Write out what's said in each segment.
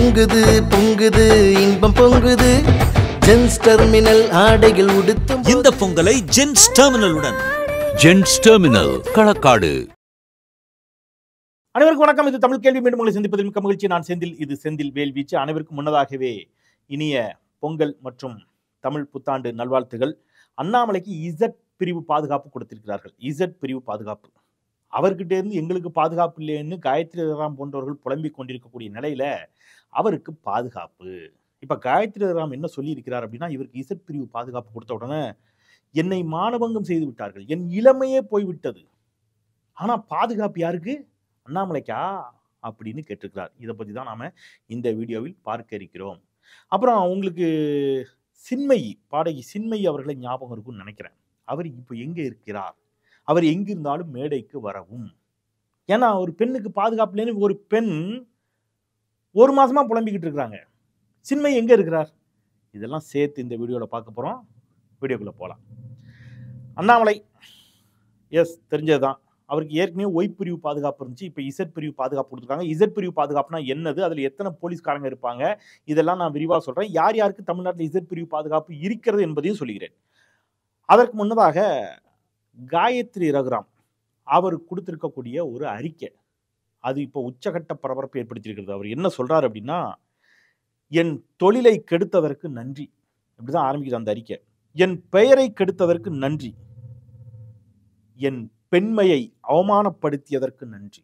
பொங்குது பொங்குது இன்பம் பொங்குது ஜென்ஸ் டெர்மினல் ஆடைகள் உடுத்தும் இந்த பொங்கலை gents terminal gents terminal Kalakkad அனைவருக்கும் வணக்கம் இது தமிழ் கேள்வி மீண்டும் உங்களை சந்திப்பதில் மிக்க மகிழ்ச்சி நான் செந்தில் இது செந்தில் வேல்வீச்சு அனைவருக்கும் முன்னதாகவே இனிய பொங்கல் மற்றும் தமிழ் புத்தாண்டு நல்வாழ்த்துகள் அண்ணாமலைக்கு இசட் பிரிவு பாதுகாப்பு கொடுத்திருக்கிறார்கள் இசட் பிரிவு பாதுகாப்பு அவர்கிட்ட இருந்து எங்களுக்கு பாதுகாப்பு இல்லைன்னு காயத்ரி ராம் போன்றவர்கள் புலம்பிக் கொண்டிருக்கக்கூடிய நிலையில அவருக்கு பாதுகாப்பு இப்ப காயத்ரி ராம் என்ன சொல்லி இருக்கிறார் அப்படின்னா இவருக்கு இசட் பிரிவு பாதுகாப்பு கொடுத்த உடனே என்னை மானபங்கம் செய்து விட்டார்கள் என் இளமையே போய்விட்டது ஆனா பாதுகாப்பு யாருக்கு அண்ணாமலைக்கா அப்படின்னு கேட்டிருக்கிறார் இதை பற்றி தான் நாம் இந்த வீடியோவில் பார்க்க இருக்கிறோம் அப்புறம் உங்களுக்கு சின்மயி பாடகி சின்மயி அவர்களை ஞாபகம் இருக்கும்னு நினைக்கிறேன் அவர் இப்போ எங்கே இருக்கிறார் அவர் எங்கிருந்தாலும் மேடைக்கு வரவும் ஏன்னா ஒரு பெண்ணுக்கு பாதுகாப்பு இல்லைன்னு ஒரு பெண் ஒரு மாசமா புலம்பிக்கிட்டு இருக்கிறாங்க சின்மயி எங்கே இருக்கிறார் இதெல்லாம் சேர்த்து இந்த வீடியோவில் பார்க்க போகிறோம் வீடியோக்குள்ளே போகலாம் அண்ணாமலை எஸ் தெரிஞ்சது தான் அவருக்கு ஏற்கனவே ஒய் பிரிவு பாதுகாப்பு இருந்துச்சு இப்போ இசட் பிரிவு பாதுகாப்பு கொடுத்துருக்காங்க இசட் பிரிவு பாதுகாப்புனா என்னது அதில் எத்தனை போலீஸ்காரங்க இருப்பாங்க இதெல்லாம் நான் விரிவாக சொல்கிறேன் யார் யாருக்கு தமிழ்நாட்டில் இசட் பிரிவு பாதுகாப்பு இருக்கிறது என்பதையும் சொல்கிறேன் அதற்கு முன்னதாக காயத்ரி ரகுராம் அவர் கொடுத்திருக்கக்கூடிய ஒரு அறிக்கை அது இப்போ உச்சகட்ட பரபரப்பு ஏற்படுத்தியிருக்கிறது அவர் என்ன சொல்றாரு அப்படின்னா என் தொழிலை கெடுத்ததற்கு நன்றி இப்படிதான் ஆரம்பிக்குது அந்த அறிக்கை என் பெயரை கெடுத்ததற்கு நன்றி என் பெண்மையை அவமானப்படுத்தியதற்கு நன்றி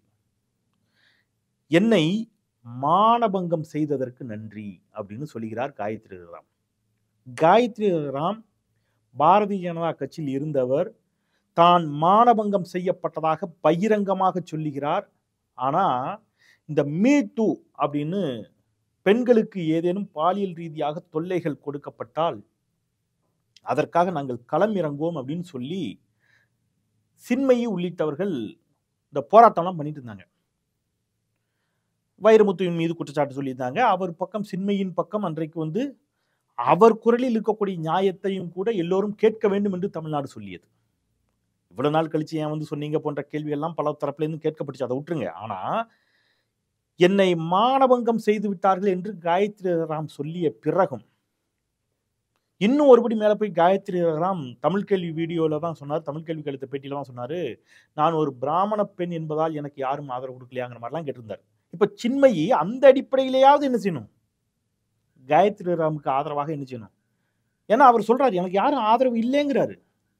என்னை மானபங்கம் செய்ததற்கு நன்றி அப்படின்னு சொல்லுகிறார் காயத்ரி ராம் காயத்ரி ராம் பாரதிய ஜனதா கட்சியில் இருந்தவர் தான் மானபங்கம் செய்யப்பட்டதாக பகிரங்கமாக சொல்லுகிறார் ஆனா இந்த மீ டூ அப்படின்னு பெண்களுக்கு ஏதேனும் பாலியல் ரீதியாக தொல்லைகள் கொடுக்கப்பட்டால் அதற்காக நாங்கள் களம் இறங்குவோம் அப்படின்னு சொல்லி சின்மயி உள்ளிட்டவர்கள் இந்த போராட்டம்லாம் பண்ணிட்டு இருந்தாங்க வைரமுத்துவின் மீது குற்றச்சாட்டு சொல்லியிருந்தாங்க அவர் பக்கம் சின்மையின் பக்கம் அன்றைக்கு வந்து அவர் குரலில் இருக்கக்கூடிய நியாயத்தையும் கூட எல்லோரும் கேட்க வேண்டும் என்று தமிழ்நாடு சொல்லியது இவ்வளவு நாள் கழிச்சு ஏன் வந்து சொன்னீங்க போன்ற கேள்வி எல்லாம் பல தரப்புல இருந்து கேட்கப்பட்டுச்சு அதை விட்டுருங்க ஆனா என்னை மானபங்கம் செய்து விட்டார்கள் என்று காயத்ரி ராம் சொல்லிய பிறகும் இன்னும் ஒருபடி மேலே போய் காயத்ரி ராம் தமிழ் கேள்வி வீடியோவில் தான் சொன்னார் தமிழ் கேள்வி கழுத்த பேட்டியில தான் சொன்னார் நான் ஒரு பிராமண பெண் என்பதால் எனக்கு யாரும் ஆதரவு கொடுக்கலையாங்கிற மாதிரிலாம் கேட்டிருந்தார் இப்போ சின்மயி அந்த அடிப்படையிலேயாவது என்ன செய்யணும் காயத்ரி ராமுக்கு ஆதரவாக என்ன செய்யணும் ஏன்னா அவர் சொல்றாரு எனக்கு யாரும் ஆதரவு இல்லைங்கிறாரு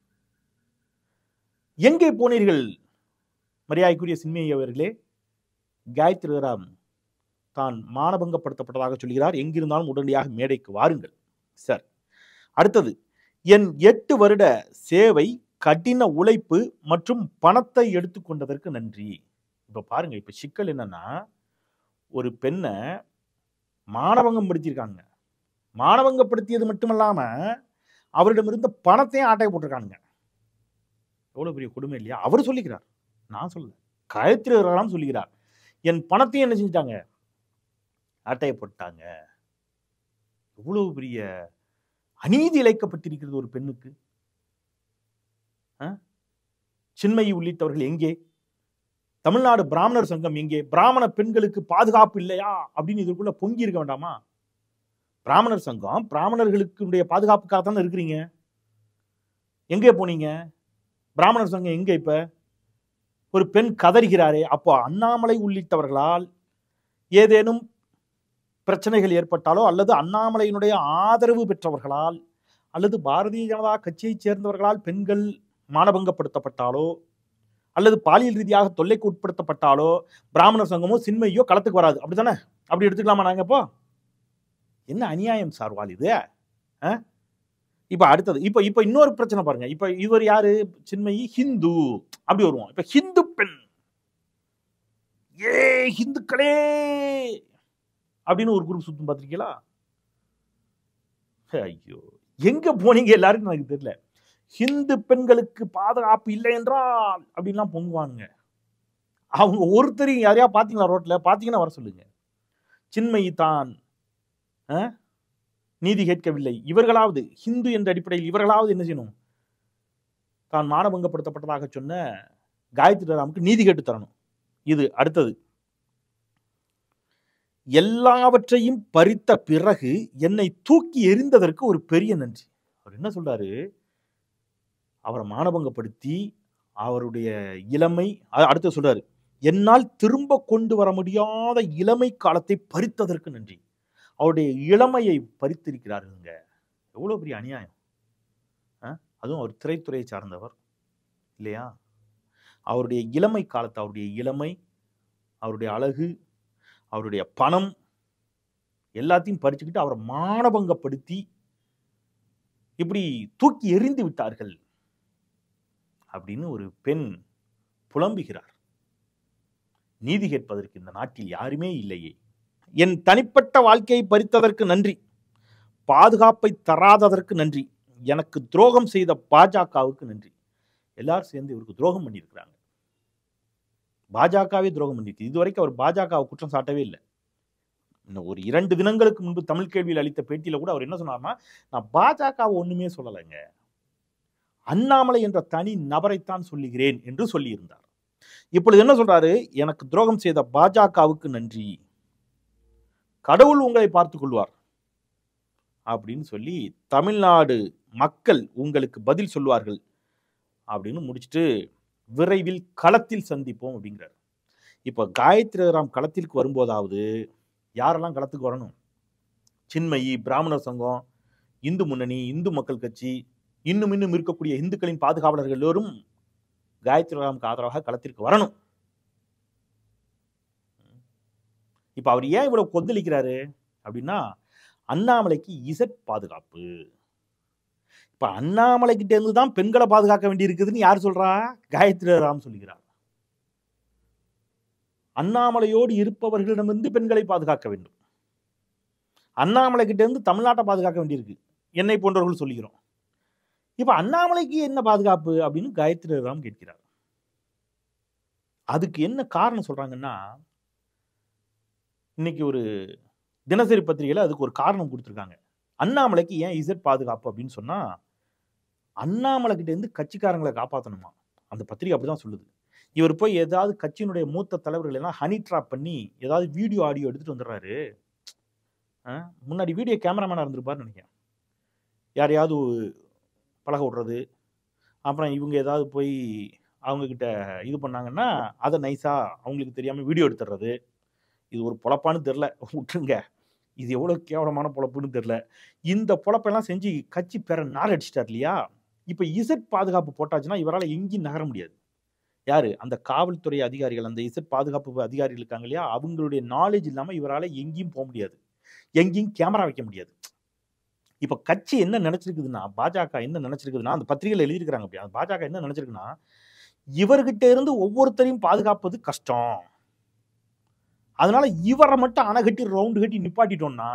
எங்கே போனீர்கள் மரியாதைக்குரிய சின்மயி அவர்களே காயத்ரி ராம் தான் மானபங்கப்படுத்தப்பட்டதாக சொல்கிறார் எங்கிருந்தாலும் உடனடியாக மேடைக்கு வாருங்கள் சார் அடுத்தது என் எட்டு வருட சேவை கடின உழைப்பு மற்றும் பணத்தை எடுத்துக்கொண்டதற்கு நன்றி இப்ப பாருங்க இப்ப சிக்கல் என்னன்னா ஒரு பெண்ணை மானபங்கம் படுத்தியிருக்காங்க மானபங்கப்படுத்தியது மட்டுமல்லாம அவரிடமிருந்த பணத்தையும் ஆட்டை போட்டிருக்காங்க எவ்வளவு பெரிய கொடுமை இல்லையா அவர் சொல்லிக்கிறார் நான் சொல்ல காயத்ரி ராம் சொல்லுகிறார் என் பணத்தையும் என்ன செஞ்சிட்டாங்க ஆட்டையை போட்டாங்க எவ்வளவு பெரிய அநீதி இழைக்கப்பட்டிருக்கிறது ஒரு பெண்ணுக்கு ஆ? சின்மயி உள்ளிட்டவர்கள் எங்கே தமிழ்நாடு பிராமணர் சங்கம் எங்கே பிராமண பெண்களுக்கு பாதுகாப்பு இல்லையா அப்படின்னு இதுக்குள்ள பொங்கி இருக்க வேண்டாமா பிராமணர் சங்கம் பிராமணர்களுக்கு பாதுகாப்புக்காக தானே இருக்கிறீங்க எங்கே போனீங்க பிராமணர் சங்கம் எங்க இப்ப ஒரு பெண் கதறுகிறாரே அப்போ அண்ணாமலை உள்ளிட்டவர்களால் ஏதேனும் பிரச்சனைகள் ஏற்பட்டாலோ அல்லது அண்ணாமலையினுடைய ஆதரவு பெற்றவர்களால் அல்லது பாரதிய ஜனதா கட்சியைச் சேர்ந்தவர்களால் பெண்கள் மானபங்கப்படுத்தப்பட்டாலோ அல்லது பாலியல் ரீதியாக தொல்லைக்கு உட்படுத்தப்பட்டாலோ பிராமணர் சங்கமோ சின்மையோ களத்துக்கு வராது அப்படித்தானே அப்படி எடுத்துக்கலாமா நாங்க இப்போ என்ன அநியாயம் சார்வால் இது ஆ? இப்ப அடுத்தது இப்ப இப்ப இன்னொரு பிரச்சனை பாருங்க இப்ப இவர் யாரு சின்மயி ஹிந்து அப்படி வருவோம் இப்ப ஹிந்து பெண் ஏ ஹிந்துக்களே அப்படின்னு ஒரு குரூப் சுத்தம் பார்த்திருக்கீங்களா ஐயோ எங்க போனீங்க எல்லாருக்கும் எனக்கு தெரியல ஹிந்து பெண்களுக்கு பாதுகாப்பு இல்லை என்றால் அப்படின்லாம் பொங்குவானுங்க அவங்க ஒருத்தரையும் யாரையா பார்த்தீங்களா ரோட்ல பார்த்தீங்கன்னா வர சொல்லுங்க சின்மயி தான் ஆ? நீதி கேட்கவில்லை இவர்களாவது ஹிந்து என்ற அடிப்படையில் இவர்களாவது என்ன செய்யணும் தான் மானபங்கப்படுத்தப்பட்டதாக சொன்ன காயத்ரி ராமுக்கு நீதி கேட்டு தரணும் இது அடுத்தது எல்லாவற்றையும் பறித்த பிறகு என்னை தூக்கி எறிந்ததற்கு ஒரு பெரிய நன்றி அவர் என்ன சொல்றாரு அவரை மானபங்கப்படுத்தி அவருடைய இளமை அ- அடுத்து சொல்றாரு என்னால் திரும்ப கொண்டு வர முடியாத இளமை காலத்தை பறித்ததற்கு நன்றி அவருடைய இளமையை பறித்திருக்கிறாருங்க எவ்வளவு பெரிய அநியாயம் ஆ? அதுவும் அவர் திரைத்துறையை சார்ந்தவர் இல்லையா அவருடைய இளமை காலத்தை அவருடைய இளமை அவருடைய அழகு அவருடைய பணம் எல்லாத்தையும் பறிச்சுக்கிட்டு அவரை மானபங்கப்படுத்தி இப்படி தூக்கி எறிந்து விட்டார்கள் அப்படின்னு ஒரு பெண் புலம்புகிறார் நீதி கேட்பதற்கு இந்த நாட்டில் யாருமே இல்லையே என் தனிப்பட்ட வாழ்க்கையை பறித்ததற்கு நன்றி பாதுகாப்பை தராததற்கு நன்றி எனக்கு துரோகம் செய்த பாஜகவுக்கு நன்றி எல்லாரும் சேர்ந்து இவருக்கு துரோகம் பண்ணியிருக்கிறாங்க பாஜகவே துரோகம் பண்ணிருக்கு இதுவரைக்கும் அவர் பாஜகவை குற்றம் சாட்டவே இல்லை இன்னும் ஒரு இரண்டு தினங்களுக்கு முன்பு தமிழ் கேள்வியில் அளித்த பேட்டியில கூட அவர் என்ன சொன்னார்னா நான் பாஜகவை ஒண்ணுமே சொல்லலைங்க அண்ணாமலை என்ற தனி நபரைத்தான் சொல்லுகிறேன் என்று சொல்லியிருந்தார் இப்பொழுது என்ன சொல்றாரு எனக்கு துரோகம் செய்த பாஜகவுக்கு நன்றி கடவுள் உங்களை பார்த்துக் கொள்வார் அப்படின்னு சொல்லி தமிழ்நாடு மக்கள் உங்களுக்கு பதில் சொல்வார்கள் அப்படின்னு முடிச்சுட்டு விரைவில் களத்தில் சந்திப்போம் அப்படிங்கிறார் இப்போ காயத்ரி ராம் களத்திற்கு வரும்போதாவது யாரெல்லாம் களத்துக்கு வரணும் சின்மயி பிராமணர் சங்கம் இந்து முன்னணி இந்து மக்கள் கட்சி இன்னும் இன்னும் இருக்கக்கூடிய இந்துக்களின் பாதுகாவலர்கள் எல்லோரும் காயத்ரி ராமுக்கு ஆதரவாக களத்திற்கு வரணும் இப்ப அவர் ஏன் இவ்வளவு கொந்தளிக்கிறாரு அப்படின்னா அண்ணாமலைக்கு இசட் பாதுகாப்பு இப்ப அண்ணாமலை கிட்ட இருந்து தான் பெண்களை பாதுகாக்க வேண்டி இருக்குதுன்னு யார் சொல்றா காயத்ரி ராம் சொல்லுகிறார் அண்ணாமலையோடு இருப்பவர்களிடமிருந்து பெண்களை பாதுகாக்க வேண்டும் அண்ணாமலை கிட்ட இருந்து தமிழ்நாட்டை பாதுகாக்க வேண்டியிருக்கு என்னை போன்றவர்கள் சொல்லுகிறோம் இப்ப அண்ணாமலைக்கு என்ன பாதுகாப்பு அப்படின்னு காயத்ரி ராம் கேட்கிறார் அதுக்கு என்ன காரணம் சொல்றாங்கன்னா இன்னைக்கு ஒரு தினசரி பத்திரிகையில அதுக்கு ஒரு காரணம் கொடுத்துருக்காங்க அண்ணாமலைக்கு ஏன் இசட் பாதுகாப்பு அப்படின்னு சொன்னா அண்ணாமலை கிட்ட இருந்து கட்சிக்காரங்களை காப்பாற்றணுமா அந்த பத்திரிகை அப்படிதான் சொல்லுது இவர் போய் ஏதாவது கட்சியினுடைய மூத்த தலைவர்கள் எல்லாம் ஹனி ட்ராப் பண்ணி ஏதாவது வீடியோ ஆடியோ எடுத்துட்டு வந்துடுறாரு ஆ, முன்னாடி வீடியோ கேமராமேனாக இருந்திருப்பாருன்னு நினைக்கிறேன் யாரையாவது பழக விடுறது அப்புறம் இவங்க ஏதாவது போய் அவங்க கிட்ட இது பண்ணாங்கன்னா அதை நைஸாக அவங்களுக்கு தெரியாமல் வீடியோ எடுத்துடுறது இது ஒரு பொழப்பான்னு தெரில விட்டுருங்க இது எவ்வளோ கேவலமான பொழப்புன்னு தெரில இந்த பொழப்பெல்லாம் செஞ்சு கட்சி பேர நார் அடிச்சிட்டார் இல்லையா இப்போ இசட் பாதுகாப்பு போட்டாச்சுன்னா இவரால் எங்கேயும் நகர முடியாது யாரு அந்த காவல்துறை அதிகாரிகள் அந்த இசட் பாதுகாப்பு அதிகாரிகள் இருக்காங்க இல்லையா அவங்களுடைய நாலேஜ் இல்லாமல் இவரால் எங்கேயும் போக முடியாது எங்கேயும் கேமரா வைக்க முடியாது இப்போ கட்சி என்ன நினைச்சிருக்குதுன்னா பாஜக என்ன நினைச்சிருக்குதுன்னா அந்த பத்திரிகையில் எழுதியிருக்கிறாங்க அப்படி அந்த பாஜக என்ன நினைச்சிருக்குன்னா இவர்கிட்ட இருந்து ஒவ்வொருத்தரையும் பாதுகாப்பது கஷ்டம் அதனால இவரை மட்டும் அணை கட்டி ரவுண்டு கட்டி நிப்பாட்டிட்டோம்னா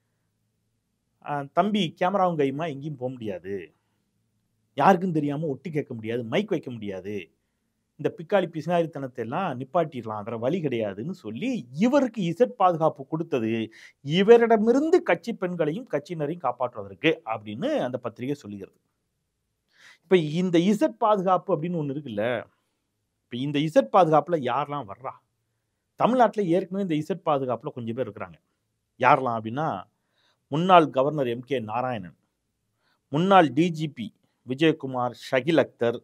ஆஹ், தம்பி கேமராவும் கையுமா எங்கேயும் போக முடியாது யாருக்கும் தெரியாம ஒட்டு கேட்க முடியாது மைக் வைக்க முடியாது இந்த பிக்காளி பிசினாரித்தனத்தை எல்லாம் நிப்பாட்டிடலாம் வேற வழி கிடையாதுன்னு சொல்லி இவருக்கு இசட் பாதுகாப்பு கொடுத்தது இவரிடமிருந்து கட்சி பெண்களையும் கட்சியினரையும் காப்பாற்றுவதற்கு அப்படின்னு அந்த பத்திரிகை சொல்லுகிறது இப்ப இந்த இசட் பாதுகாப்பு அப்படின்னு ஒண்ணு இருக்குல்ல இப்ப இந்த இசட் பாதுகாப்புல யாரெல்லாம் வர்றா தமிழ்நாட்டில் ஏற்கனவே இந்த இசட் பாதுகாப்புல கொஞ்சம் பேர் இருக்கிறாங்க யாரெல்லாம் அப்படின்னா முன்னாள் கவர்னர் எம் கே நாராயணன் முன்னாள் டிஜிபி விஜயகுமார் ஷகில் அக்தர்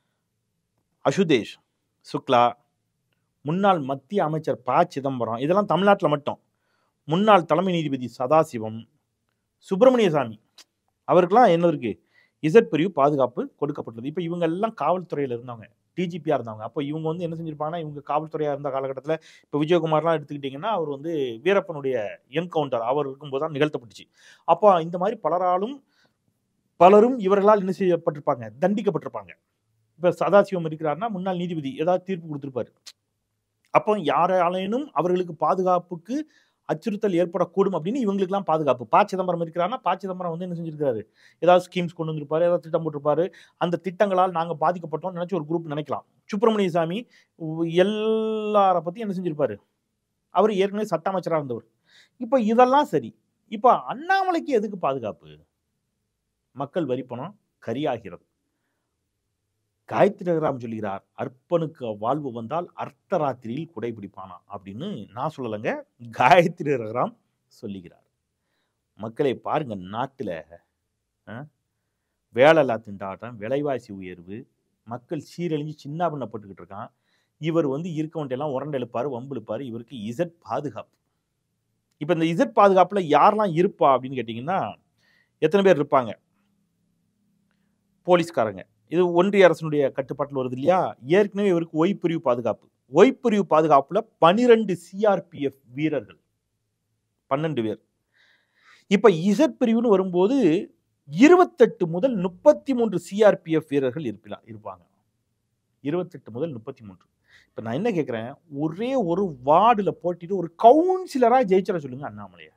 அசுதேஷ் சுக்லா முன்னாள் மத்திய அமைச்சர் ப சிதம்பரம் இதெல்லாம் தமிழ்நாட்டில் மட்டும் முன்னாள் தலைமை நீதிபதி சதாசிவம் சுப்பிரமணிய சாமி அவருக்கெல்லாம் என்ன இருக்கு இசட் பிரிவு பாதுகாப்பு கொடுக்கப்பட்டது இப்போ இவங்க எல்லாம் காவல்துறையில் இருந்தவங்க டிஜிபியாக இருந்தவங்க அப்போ இவங்க வந்து என்ன செஞ்சிருப்பாங்கன்னா இவங்க காவல்துறையாக இருந்த காலகட்டத்தில் இப்போ விஜயகுமார்லாம் எடுத்துக்கிட்டிங்கன்னா அவர் வந்து வீரப்பனுடைய என்கவுண்டர் அவர் இருக்கும்போது தான் நிகழ்த்தப்பட்டுச்சு அப்போ இந்த மாதிரி பலராலும் பலரும் இவர்களால் என்ன செய்யப்பட்டிருப்பாங்க தண்டிக்கப்பட்டிருப்பாங்க இப்போ சதாசிவம் இருக்கிறாருன்னா முன்னாள் நீதிபதி ஏதாவது தீர்ப்பு கொடுத்துருப்பாரு அப்போ யாராலேனும் அவர்களுக்கு பாதுகாப்புக்கு அச்சுறுத்தல் ஏற்படக்கூடும் அப்படின்னு இவங்களுக்குலாம் பாதுகாப்பு ப சிதம்பரம் இருக்கிறாருன்னா ப சிதம்பரம் வந்து என்ன செஞ்சிருக்காரு ஏதாவது ஸ்கீம்ஸ் கொண்டு வந்திருப்பாரு ஏதாவது திட்டம் போட்டிருப்பாரு அந்த திட்டங்களால் நாங்கள் பாதிக்கப்பட்டோம் நினைச்சு ஒரு குரூப் நினைக்கலாம் சுப்பிரமணிய சாமி உ- எல்லார பத்தி என்ன செஞ்சிருப்பாரு அவர் ஏற்கனவே சட்ட அமைச்சராக இருந்தவர் இப்போ இதெல்லாம் சரி இப்போ அண்ணாமலைக்கு எதுக்கு பாதுகாப்பு மக்கள் வரி பணம் கரியாகிறது காயத்ரி ரகுராம் சொல்கிறார் அர்ப்பனுக்கு வாழ்வு வந்தால் அர்த்தராத்திரியில் குடைபிடிப்பானா அப்படின்னு நான் சொல்லலைங்க காயத்ரி ரகுராம் சொல்லுகிறார் மக்களை பாருங்க நாட்டில் வேலையில்லா திண்டாட்டம் விலைவாசி உயர்வு மக்கள் சீரழிஞ்சு சின்ன பண்ணப்பட்டுக்கிட்டு இருக்கான் இவர் வந்து இருக்கவன்ட்டெல்லாம் உரண்டு எழுப்பாரு வம்பு இழுப்பாரு இவருக்கு இசட் பாதுகாப்பு இப்போ இந்த இசட் பாதுகாப்பில் யாரெல்லாம் இருப்பா அப்படின்னு கேட்டிங்கன்னா எத்தனை பேர் இருப்பாங்க போலீஸ்காரங்க இது ஒன்றிய அரசனுடைய கட்டுப்பாட்டில் வருது இல்லையா ஏற்கனவே இவருக்கு ஒய்பிரிவு பாதுகாப்பு ஒய்பிரிவு பாதுகாப்பில் பனிரெண்டு சிஆர்பிஎஃப் வீரர்கள் பன்னெண்டு பேர் இப்போ இசட் பிரிவுன்னு வரும்போது இருபத்தெட்டு முதல் முப்பத்தி மூன்று சிஆர்பிஎஃப் வீரர்கள் இருப்பிலாம் இருப்பாங்க இருபத்தெட்டு முதல் முப்பத்தி மூன்று இப்போ நான் என்ன கேட்குறேன் ஒரே ஒரு வார்டில் போட்டிட்டு ஒரு கவுன்சிலராக ஜெயிச்சிட சொல்லுங்க அண்ணாமலையை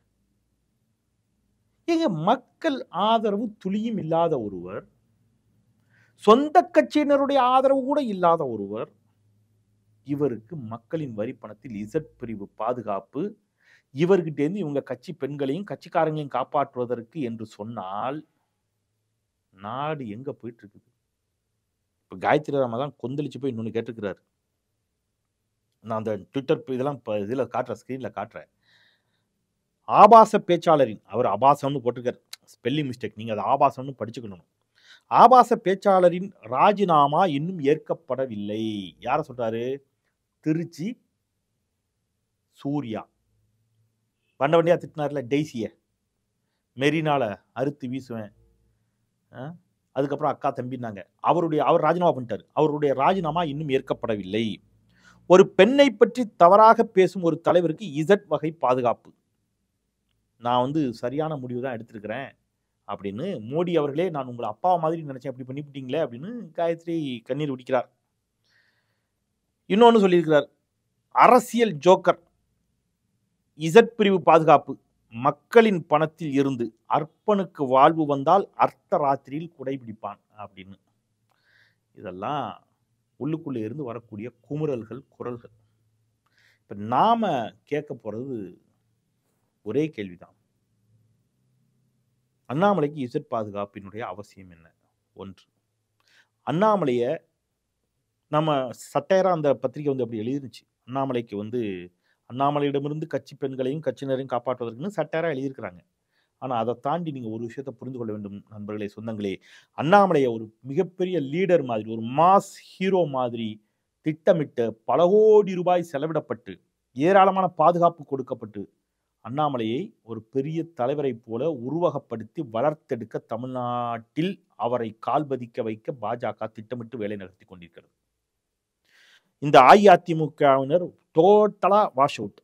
எங்க மக்கள் ஆதரவு துளியும் இல்லாத ஒருவர் சொந்த கட்சியினருடைய ஆதரவு கூட இல்லாத ஒருவர் இவருக்கு மக்களின் வரி பணத்தில் இசட் பிரிவு பாதுகாப்பு இவர்கிட்டேருந்து இவங்க கட்சி பெண்களையும் கட்சிக்காரங்களையும் காப்பாற்றுவதற்கு என்று சொன்னால் நாடு எங்க போயிட்டு இருக்குது இப்போ காயத்ரி ராமா தான் கொந்தளிச்சு போய் இன்னொன்று கேட்டிருக்கிறாரு நான் அந்த ட்விட்டர் இதெல்லாம் இப்போ இதில் காட்டுறேன் ஸ்க்ரீனில் காட்டுறேன் ஆபாச பேச்சாளரின் அவர் ஆபாசம்னு போட்டிருக்கார் ஸ்பெல்லிங் மிஸ்டேக் நீங்கள் அதை ஆபாசம்னு படிச்சுக்கணும் ஆபாச பேச்சாளரின் ராஜினாமா இன்னும் ஏற்கப்படவில்லை யார சொல்றாரு திருச்சி சூர்யா வண்ட வண்டியா திட்டினார்ல டெய்ஸிய மெரினால அறுத்து வீசுவேன் ஆ? அதுக்கப்புறம் அக்கா தம்பினாங்க அவருடைய அவர் ராஜினாமா பண்ணிட்டார் அவருடைய ராஜினாமா இன்னும் ஏற்கப்படவில்லை ஒரு பெண்ணை பற்றி தவறாக பேசும் ஒரு தலைவருக்கு இசட் வகை பாதுகாப்பு நான் வந்து சரியான முடிவு தான் எடுத்திருக்கிறேன் அப்படின்னு மோடி அவர்களே நான் உங்களை அப்பா மாதிரி நினைச்சேன் அப்படி பண்ணிவிட்டீங்களே அப்படின்னு காயத்ரி கண்ணீர் விடிக்கிறார் இன்னொன்று சொல்லியிருக்கிறார் அரசியல் ஜோக்கர் இசட் பிரிவு பாதுகாப்பு மக்களின் பணத்தில் இருந்து அர்ப்பனுக்கு வாழ்வு வந்தால் அர்த்த ராத்திரியில் குடைபிடிப்பான் அப்படின்னு இதெல்லாம் உள்ளுக்குள்ளே இருந்து வரக்கூடிய குமுறல்கள் குரல்கள் இப்போ நாம கேட்க போறது ஒரே கேள்விதான் அண்ணாமலைக்கு இசட் பாதுகாப்பினுடைய அவசியம் என்ன ஒன்று அண்ணாமலையை நம்ம சட்டையரா அந்த பத்திரிகை வந்து அப்படி எழுதிருச்சு அண்ணாமலைக்கு வந்து அண்ணாமலையிடமிருந்து கட்சி பெண்களையும் கட்சியினரையும் காப்பாற்றுவதற்குன்னு சட்டையரா எழுதியிருக்கிறாங்க ஆனால் அதை தாண்டி நீங்கள் ஒரு விஷயத்தை புரிந்து கொள்ள வேண்டும் நண்பர்களே சொந்தங்களே அண்ணாமலையை ஒரு மிகப்பெரிய லீடர் மாதிரி ஒரு மாஸ் ஹீரோ மாதிரி திட்டமிட்டு பல கோடி ரூபாய் செலவிடப்பட்டு ஏராளமான பாதுகாப்பு கொடுக்கப்பட்டு அண்ணாமலையை ஒரு பெரிய தலைவரைப் போல உருவகப்படுத்தி வளர்த்தெடுக்க தமிழ்நாட்டில் அவரை கால்பதிக்க வைக்க பாஜக திட்டமிட்டு வேலை நடத்தி கொண்டிருக்கிறது இந்த அஇஅதிமுகவினர் டோட்டலா வாஷ் அவுட்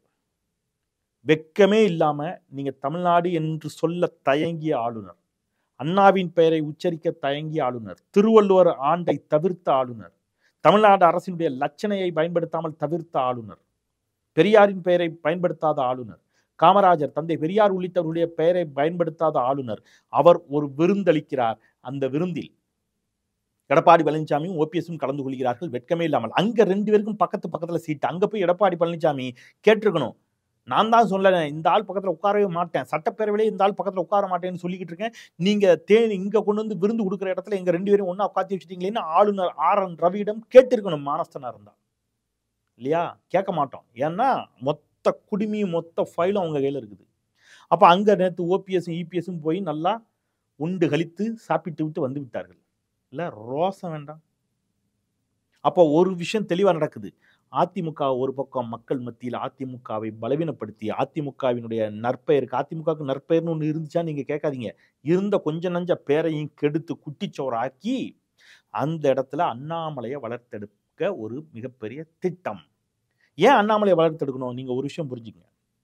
வெக்கமே இல்லாம நீங்க தமிழ்நாடு என்று சொல்ல தயங்கிய ஆளுநர் அண்ணாவின் பெயரை உச்சரிக்க தயங்கிய ஆளுநர் திருவள்ளுவர் ஆண்டை தவிர்த்த ஆளுநர் தமிழ்நாடு அரசினுடைய லட்சணையை பயன்படுத்தாமல் தவிர்த்த ஆளுநர் பெரியாரின் பெயரை பயன்படுத்தாத ஆளுநர் காமராஜர் தந்தை பெரியார் உள்ளிட்டவருடைய பெயரை பயன்படுத்தாத ஆளுநர் அவர் ஒரு விருந்தளிக்கிறார் அந்த விருந்தில் எடப்பாடி பழனிசாமியும் ஓபிஎஸும் கலந்து கொள்கிறார்கள் வெட்கமே இல்லாமல் அங்க ரெண்டு பேருக்கும் பக்கத்து பக்கத்துல சீட்டு அங்க போய் எடப்பாடி பழனிசாமி கேட்டிருக்கணும் நான் தான் சொல்லலை இந்த ஆள் பக்கத்துல உட்காரவே மாட்டேன் சட்டப்பேரவையிலே இந்த ஆள் பக்கத்துல உட்கார மாட்டேன்னு சொல்லிக்கிட்டு இருக்கேன் நீங்க தேனி இங்க கொண்டு வந்து விருந்து கொடுக்குற இடத்துல எங்க ரெண்டு பேரும் ஒண்ணா உட்காத்தி வச்சுட்டீங்களேன்னு ஆளுநர் ஆர் என் ரவியிடம் கேட்டிருக்கணும் மானஸ்தனா இருந்தா இல்லையா கேட்க மாட்டோம் ஏன்னா மொத்த குடுமியும் மொத்த ஃபைலும் அவங்க கையில இருக்குது அப்ப அங்க நேற்று ஓபிஎஸும் இபிஎஸும் போய் நல்லா உண்டு கழித்து சாப்பிட்டு விட்டு வந்து விட்டார்கள் இல்ல ரோசம் வேண்டாம் அப்போ ஒரு விஷயம் தெளிவா நடக்குது அதிமுக ஒரு பக்கம் மக்கள் மத்தியில் அதிமுகவை பலவீனப்படுத்தி அதிமுகவினுடைய நற்பெயருக்கு அதிமுகவுக்கு நற்பெயர்னு ஒன்று இருந்துச்சா நீங்க கேட்காதீங்க இருந்த கொஞ்ச நஞ்ச பேரையும் கெடுத்து குட்டிச்சோறாக்கி அந்த இடத்துல அண்ணாமலையை வளர்த்தெடுக்க ஒரு மிகப்பெரிய திட்டம் ஏன் அண்ணாமலையை வளர்த்தெடுக்கணும் நீங்க ஒரு விஷயம் புரிஞ்சுக்கங்க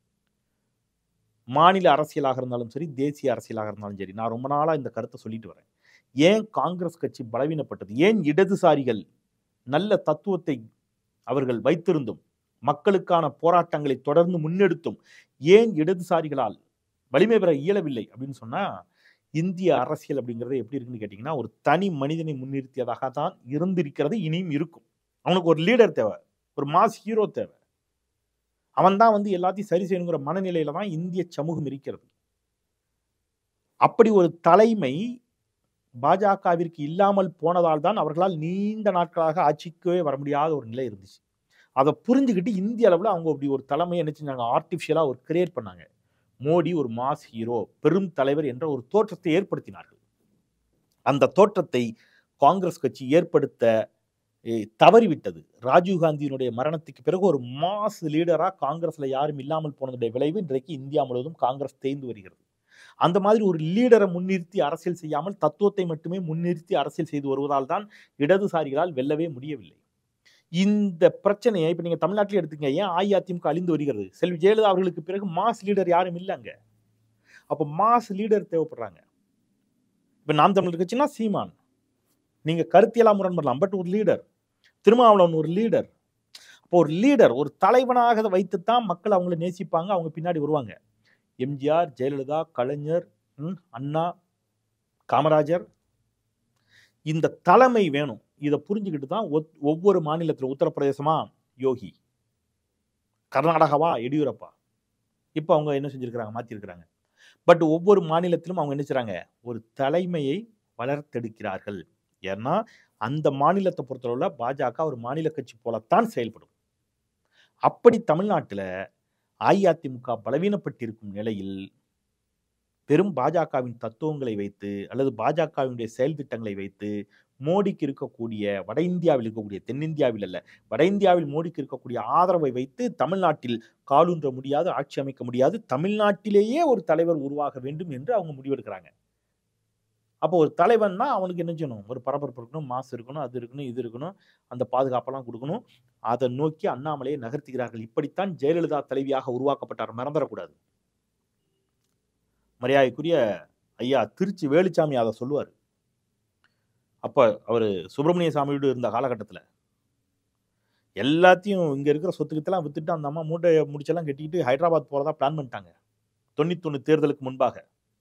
மாநில அரசியலாக இருந்தாலும் சரி தேசிய அரசியலாக இருந்தாலும் சரி நான் ரொம்ப நாளா இந்த கருத்தை சொல்லிட்டு வரேன் ஏன் காங்கிரஸ் கட்சி பலவீனப்பட்டது ஏன் இடதுசாரிகள் நல்ல தத்துவத்தை அவர்கள் வைத்திருந்தும் மக்களுக்கான போராட்டங்களை தொடர்ந்து முன்னெடுத்தும் ஏன் இடதுசாரிகளால் வலிமை பெற இயலவில்லை அப்படின்னு சொன்னா இந்திய அரசியல் அப்படிங்கிறது எப்படி இருக்குன்னு கேட்டிங்கன்னா ஒரு தனி மனிதனை முன்னிறுத்தியதாக தான் இருந்திருக்கிறது இனியும் இருக்கும் அவனுக்கு ஒரு லீடர் தேவை ஒரு மாஸ் ஹீரோ தேவை அவன் தான் வந்து எல்லாத்தையும் சரி செய்யணுங்கிற மனநிலையில தான் இந்திய சமூகம் இருக்கிறது அப்படி ஒரு தலைமை பாஜகவிற்கு இல்லாமல் போனதால் தான் அவர்களால் நீண்ட நாட்களாக ஆட்சிக்கவே வர முடியாத ஒரு நிலை இருந்துச்சு அதை புரிஞ்சுக்கிட்டு இந்திய அளவில் அவங்க அப்படி ஒரு தலைமையை என்ன செஞ்சாங்க ஆர்டிஃபிஷியலாக ஒரு கிரியேட் பண்ணாங்க மோடி ஒரு மாஸ் ஹீரோ பெரும் தலைவர் என்ற ஒரு தோற்றத்தை ஏற்படுத்தினார்கள் அந்த தோற்றத்தை காங்கிரஸ் கட்சி ஏற்படுத்த eh, தவறிவிட்டது ராஜீவ்காந்தியினுடைய மரணத்துக்கு பிறகு ஒரு மாஸ் லீடரா காங்கிரஸ்ல யாரும் இல்லாமல் போனதுடைய விளைவு இன்றைக்கு இந்தியா முழுவதும் காங்கிரஸ் தேய்ந்து வருகிறது அந்த மாதிரி ஒரு லீடரை முன்னிறுத்தி அரசியல் செய்யாமல் தத்துவத்தை மட்டுமே முன்னிறுத்தி அரசியல் செய்து வருவதால் தான் இடதுசாரிகளால் வெல்லவே முடியவில்லை இந்த பிரச்சனையை இப்ப நீங்க தமிழ்நாட்டில் எடுத்துங்க ஏன் அஇஅதிமுக அழிந்து வருகிறது செல்வி ஜெயலலிதா அவர்களுக்கு பிறகு மாஸ் லீடர் யாரும் இல்லைங்க அப்ப மாஸ் லீடர் தேவைப்படுறாங்க இப்ப நாம் தமிழர் கட்சினா சீமான் நீங்க கருத்தியலா முரண்படலாம் பட் ஒரு லீடர் திருமாவளவன் ஒரு லீடர் அப்போ ஒரு லீடர் ஒரு தலைவனாக அதை வைத்துத்தான் மக்கள் அவங்கள நேசிப்பாங்க அவங்க பின்னாடி வருவாங்க எம்ஜிஆர் ஜெயலலிதா கலைஞர் ம், அண்ணா காமராஜர் இந்த தலைமை வேணும் இதை புரிஞ்சுக்கிட்டு தான் ஒத்- ஒவ்வொரு மாநிலத்தில் உத்தரப்பிரதேசமா யோகி கர்நாடகாவா எடியூரப்பா இப்போ அவங்க என்ன செஞ்சிருக்கிறாங்க மாத்திருக்கிறாங்க பட் ஒவ்வொரு மாநிலத்திலும் அவங்க என்ன செய்றாங்க ஒரு தலைமையை வளர்த்தெடுக்கிறார்கள் ஏன்னா அந்த மாநிலத்தை பொறுத்தளவுல பாஜக ஒரு மாநில கட்சி போலத்தான் செயல்படும் அப்படி தமிழ்நாட்டில் அஇஅதிமுக பலவீனப்பட்டிருக்கும் நிலையில் பெரும் பாஜகவின் தத்துவங்களை வைத்து அல்லது பாஜகவினுடைய செயல் திட்டங்களை வைத்து மோடிக்கு இருக்கக்கூடிய வட இந்தியாவில் இருக்கக்கூடிய தென்னிந்தியாவில் அல்ல வட இந்தியாவில் மோடிக்கு இருக்கக்கூடிய ஆதரவை வைத்து தமிழ்நாட்டில் காலூன்ற முடியாது ஆட்சி அமைக்க முடியாது தமிழ்நாட்டிலேயே ஒரு தலைவர் உருவாக வேண்டும் என்று அவங்க முடிவெடுக்கிறாங்க அப்போ ஒரு தலைவன்னா அவனுக்கு என்ன செய்யணும் ஒரு பரபரப்பு இருக்கணும் மாசு இருக்கணும் அது இருக்கணும் இது இருக்கணும் அந்த பாதுகாப்பெல்லாம் கொடுக்கணும் அதை நோக்கி அண்ணாமலையை நகர்த்துகிறார்கள் இப்படித்தான் ஜெயலலிதா தலைவியாக உருவாக்கப்பட்டார் மறந்துடக்கூடாது மரியாதைக்குரிய ஐயா திருச்சி வேலுச்சாமி அதை சொல்லுவார் அப்ப அவர் சுப்பிரமணிய சாமியோடு இருந்த காலகட்டத்தில் எல்லாத்தையும் இங்க இருக்கிற சொத்துக்கத்தெல்லாம் வித்துட்டு அந்த அம்மா மூட்டையை முடிச்செல்லாம் கட்டிக்கிட்டு ஹைதராபாத் போறதா பிளான் பண்ணிட்டாங்க தொண்ணூத்தொன்னு தேர்தலுக்கு முன்பாக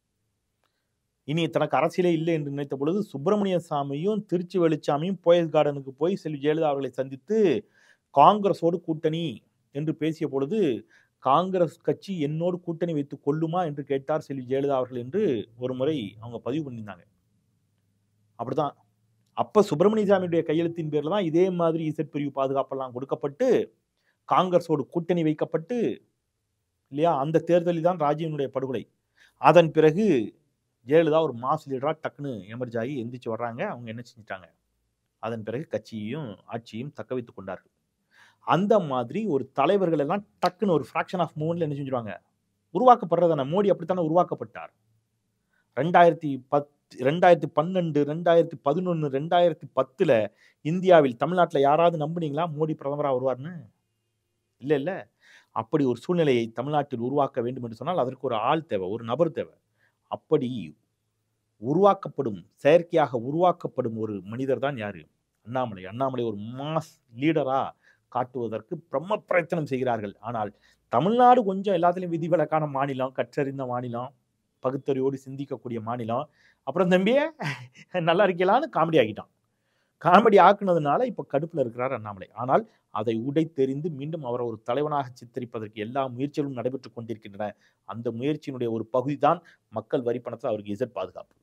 இனி தனக்கு அரசியலே இல்லை என்று நினைத்த பொழுது சுப்பிரமணிய சாமியும் திருச்சி வெளிச்சாமியும் போயஸ் கார்டனுக்கு போய் செல்வி ஜெயலலிதா அவர்களை சந்தித்து காங்கிரஸோடு கூட்டணி என்று பேசிய பொழுது காங்கிரஸ் கட்சி என்னோடு கூட்டணி வைத்து கொள்ளுமா என்று கேட்டார் செல்வி ஜெயலலிதா அவர்கள் என்று ஒரு முறை அவங்க பதிவு பண்ணியிருந்தாங்க அப்படிதான் அப்ப சுப்பிரமணிய சாமியுடைய கையெழுத்தின் பேர்ல தான் இதே மாதிரி இசட் பிரிவு பாதுகாப்பெல்லாம் கொடுக்கப்பட்டு காங்கிரஸோடு கூட்டணி வைக்கப்பட்டு இல்லையா அந்த தேர்தலில் தான் ராஜீவனுடைய படுகொலை அதன் பிறகு ஜெயலலிதா ஒரு மாஸ் லீடரா டக்குன்னு எமர்ஜ் ஆகி எந்திரிச்சு வர்றாங்க அவங்க என்ன செஞ்சிட்டாங்க அதன் பிறகு கட்சியையும் ஆட்சியையும் தக்க வைத்துக் கொண்டார்கள் அந்த மாதிரி ஒரு தலைவர்கள் எல்லாம் டக்குன்னு ஒரு ஃப்ராக்ஷன் ஆஃப் மூமெண்ட்ல என்ன செஞ்சிருவாங்க உருவாக்கப்படுறதான மோடி அப்படித்தானே உருவாக்கப்பட்டார் ரெண்டாயிரத்தி பத் ரெண்டாயிரத்தி பன்னெண்டு ரெண்டாயிரத்தி பதினொன்று ரெண்டாயிரத்தி பத்துல இந்தியாவில் தமிழ்நாட்டில் யாராவது நம்புனீங்களா மோடி பிரதமராக வருவார்னு இல்லை இல்லை அப்படி ஒரு சூழ்நிலையை தமிழ்நாட்டில் உருவாக்க வேண்டும் என்று சொன்னால் அதற்கு ஒரு ஆள் தேவை ஒரு நபர் தேவை அப்படி உருவாக்கப்படும் செயற்கையாக உருவாக்கப்படும் ஒரு மனிதர் தான் யாரு அண்ணாமலை அண்ணாமலை ஒரு மாஸ் லீடரா காட்டுவதற்கு பிரம்ம பிரயத்தனம் செய்கிறார்கள் ஆனால் தமிழ்நாடு கொஞ்சம் எல்லாத்துலேயும் விதிவிலக்கான மாநிலம் கற்றறிந்த மாநிலம் பகுத்தறிவோடு சிந்திக்கக்கூடிய மாநிலம் அப்புறம் தம்பியே நல்லா இருக்கலான்னு காமெடி ஆக்கிட்டான் காமெடி ஆக்குனதுனால இப்போ கடுப்பில் இருக்கிறார் அண்ணாமலை ஆனால் அதை உடைத்தெறிந்து மீண்டும் அவரை ஒரு தலைவனாக சித்தரிப்பதற்கு எல்லா முயற்சிகளும் நடைபெற்று கொண்டிருக்கின்றன அந்த முயற்சியினுடைய ஒரு பகுதி தான் மக்கள் வரி பணத்தில் அவருக்கு இசட் பாதுகாப்பு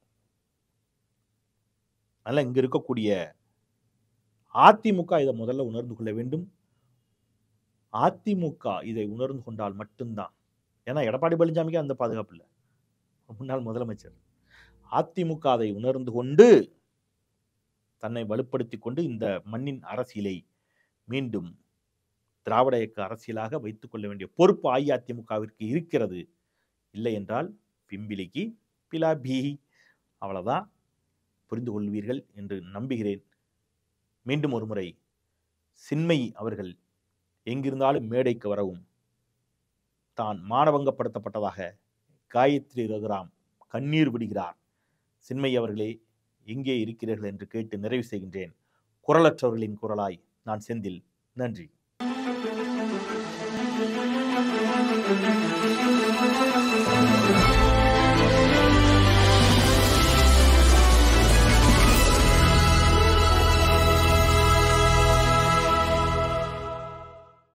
அதனால இங்க இருக்கக்கூடிய அதிமுக இதை முதல்ல உணர்ந்து கொள்ள வேண்டும் அதிமுக இதை உணர்ந்து கொண்டால் மட்டும்தான் ஏன்னா எடப்பாடி பழனிசாமிக்கு அந்த பாதுகாப்பு இல்லை முன்னாள் முதலமைச்சர் அதிமுக அதை உணர்ந்து கொண்டு தன்னை வலுப்படுத்தி கொண்டு இந்த மண்ணின் அரசியலை மீண்டும் திராவிட இயக்க அரசியலாக வைத்துக் கொள்ள வேண்டிய பொறுப்பு அஇஅதிமுகவிற்கு இருக்கிறது இல்லை என்றால் பிம்பிலிக்கு பிலாபி அவ்வளவுதான் புரிந்து கொள்வீர்கள் என்று நம்புகிறேன் மீண்டும் ஒரு முறை சின்மை அவர்கள் எங்கிருந்தாலும் மேடைக்கு வரவும் தான் மானபங்கப்படுத்தப்பட்டதாக காயத்ரி ரகுராம் கண்ணீர் விடுகிறார் சின்மை அவர்களே எங்கே இருக்கிறீர்கள் என்று கேட்டு நிறைவு செய்கின்றேன் குரலற்றவர்களின் குரலாய் நான் செந்தில் நன்றி